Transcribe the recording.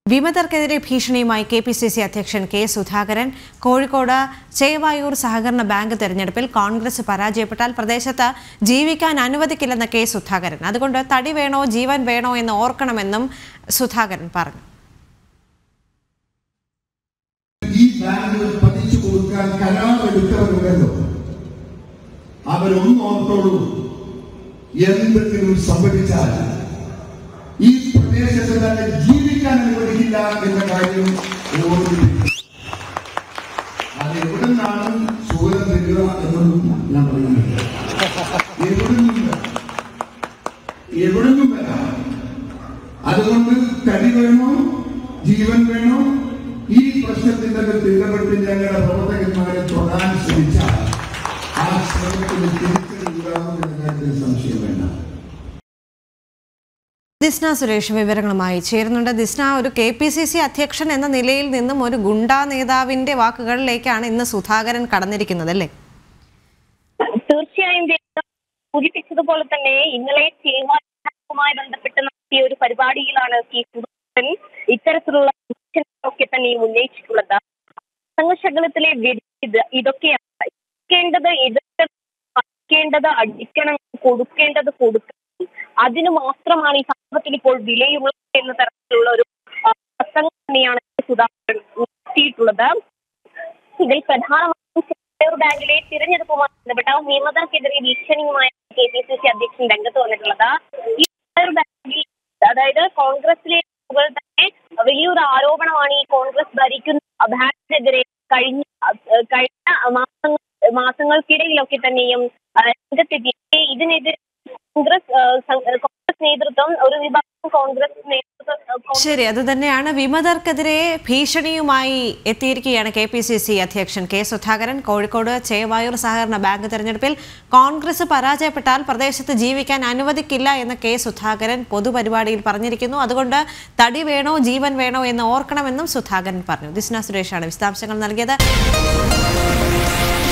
വിമതർക്കെതിരെ ഭീഷണിയുമായി K P C C അധ്യക്ഷൻ K Sudhakaran Kozhikode Chevayur സഹകരണ ബാങ്ക് തെരഞ്ഞെടുപ്പിൽ കോൺഗ്രസ് പരാജയപ്പെട്ടാൽ പ്രദേശത്ത് ജീവിക്കാൻ അനുവദിക്കില്ലെന്ന് കെ സുധാകരൻ അതുകൊണ്ട് തടി വേണോ ജീവൻ വേണോ എന്ന് ഓർക്കണമെന്നും സുധാകരൻ പറഞ്ഞു ഈ ബാങ്കുകൾ പതിച്ചു കൊടുക്കാൻ കരാറെടുത്തവരുണ്ടല്ലോ അവരൊന്നും ഓർത്തോളൂ എന്തെങ്കിലും സംഭവിച്ചാൽ ഈ പ്രദേശത്ത് തന്നെ ജീവിക്കാൻ അനുവദിക്കില്ല എന്ന കാര്യം ഓർമ്മിപ്പിക്കും അത് എവിടെ നിന്നാണ് സുഖം തരിക എന്നൊന്നും ഞാൻ പറയുന്നില്ല എവിടെ നിന്നും എവിടെ നിന്നും വരാം അതുകൊണ്ട് തടി വേണോ ജീവൻ വേണോ ഈ പ്രശ്നത്തിന്റെ അകത്ത് ഇടപെട്ട് ഞങ്ങളുടെ പ്രവർത്തകന്മാരെ തൊടാൻ ശ്രമിച്ചാൽ ആ ശ്രമത്തിന് തിരിച്ചടിയുണ്ടാകും എന്ന കാര്യത്തിൽ സംശയം വേണ്ട ദിസ്ന സുരേഷ് വിവരങ്ങളുമായി ചേരുന്നുണ്ട് ദിസ്ന ഒരു കെ പി സി സി അധ്യക്ഷൻ എന്ന നിലയിൽ നിന്നും ഒരു ഗുണ്ടാ നേതാവിന്റെ വാക്കുകളിലേക്കാണ് ഇന്ന് സുധാകരൻ കടന്നിരിക്കുന്നത് അല്ലേ തീർച്ചയായും ദേവിക സൂചിപ്പിച്ചതുപോലെ തന്നെ ഇന്നലെ ചേവായുമായി ബന്ധപ്പെട്ട് നടത്തിയ ഒരു പരിപാടിയിലാണ് കെ സുധാകരൻ ഇത്തരത്തിലുള്ള വിമർശനങ്ങളൊക്കെ തന്നെ ഉന്നയിച്ചിട്ടുള്ളത് സംഘശകലത്തിലെ ഇത് ഇതൊക്കെയാണ് അടിക്കേണ്ടത് എതിർക്കേണ്ടത് അടിക്കേണ്ടത് അടിക്കണം കൊടുക്കേണ്ടത് കൊടുക്കണം അതിന് മാത്രമാണ് ഈ സമൂഹത്തിൽ ഇപ്പോൾ വിലയുള്ളത് എന്ന തരത്തിലുള്ള ഒരു ആ, പ്രസംഗം തന്നെയാണ് സുധാകരൻ നടത്തിയിട്ടുള്ളത് ഇതിൽ പ്രധാനമായും റിസർവ് ബാങ്കിലെ തിരഞ്ഞെടുപ്പുമായി ബന്ധപ്പെട്ട വിമതർക്കെതിരെ ഭീഷണിയുമായി കെ പി സി സി അധ്യക്ഷൻ രംഗത്ത് വന്നിട്ടുള്ളത് ഈ റിസർവ് ബാങ്കിൽ അതായത് കോൺഗ്രസിലെ ആളുകൾ തന്നെ വലിയൊരു ആരോപണമാണ് ഈ കോൺഗ്രസ് ഭരിക്കുന്ന ബാങ്കിനെതിരെ കഴിഞ്ഞ അഹ് കഴിഞ്ഞ മാസങ്ങൾ മാസങ്ങൾക്കിടയിലൊക്കെ തന്നെയും അഹ് രംഗത്തെത്തി ഇതിനെതിരെ കോൺഗ്രസ് അഹ് സം- കോൺഗ്രസ് നേതൃത്വം ഒരു വിഭാഗം കോൺഗ്രസ് നേതൃത്വം കോൺഗ്രസ് ശരി അത് തന്നെയാണ് വിമതർക്കെതിരെ ഭീഷണിയുമായി എത്തിയിരിക്കുകയാണ് കെ പി സി സി അധ്യക്ഷൻ കെ സുധാകരൻ കോഴിക്കോട് ചേവായൂർ സഹകരണ ബാങ്ക് തെരഞ്ഞെടുപ്പിൽ കോൺഗ്രസ് പരാജയപ്പെട്ടാൽ പ്രദേശത്ത് ജീവിക്കാൻ അനുവദിക്കില്ല എന്ന് കെ സുധാകരൻ പൊതുപരിപാടിയിൽ പറഞ്ഞിരിക്കുന്നു അതുകൊണ്ട് തടി വേണോ ജീവൻ വേണോ എന്ന് ഓർക്കണമെന്നും സുധാകരൻ പറഞ്ഞു ദിസ്ന സുരേഷാണ് വിശദാംശങ്ങൾ നൽകിയത്